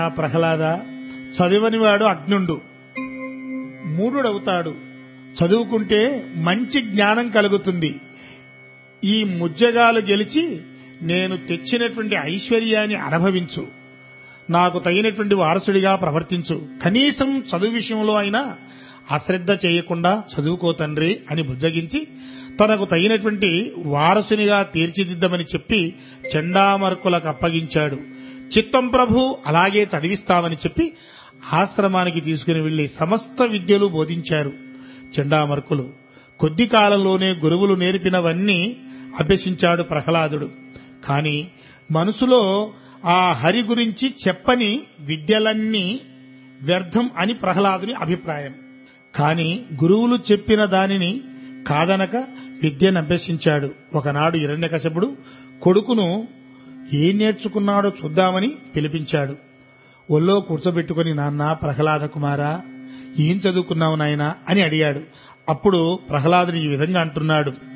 ఆ ప్రహ్లాద చదివనివాడు అగ్నుండు మూఢుడవుతాడు చదువుకుంటే మంచి జ్ఞానం కలుగుతుంది ఈ ముజ్జగాలు గెలిచి నేను తెచ్చినటువంటి ఐశ్వర్యాన్ని అనుభవించు నాకు తగినటువంటి వారసుడిగా ప్రవర్తించు కనీసం చదువు విషయంలో అయినా అశ్రద్ధ చేయకుండా చదువుకో తండ్రి అని బుజ్జగించి తనకు తగినటువంటి వారసునిగా తీర్చిదిద్దమని చెప్పి చెండామర్కులకు అప్పగించాడు చిత్తం ప్రభు అలాగే చదివిస్తామని చెప్పి ఆశ్రమానికి తీసుకుని వెళ్లి సమస్త విద్యలు బోధించారు చెండామర్కులు కొద్ది కాలంలోనే గురువులు నేర్పినవన్నీ అభ్యసించాడు ప్రహ్లాదుడు కాని మనసులో ఆ హరి గురించి చెప్పని విద్యలన్నీ వ్యర్థం అని ప్రహ్లాదుని అభిప్రాయం కాని గురువులు చెప్పిన దానిని కాదనక విద్యను అభ్యసించాడు ఒకనాడు హిరణ్యకశపుడు కొడుకును ఏం నేర్చుకున్నాడో చూద్దామని పిలిపించాడు ఒళ్ళో కూర్చోబెట్టుకుని నాన్న ప్రహ్లాద కుమారా ఏం చదువుకున్నావు నాయనా అని అడిగాడు అప్పుడు ప్రహ్లాదుని ఈ విధంగా అంటున్నాడు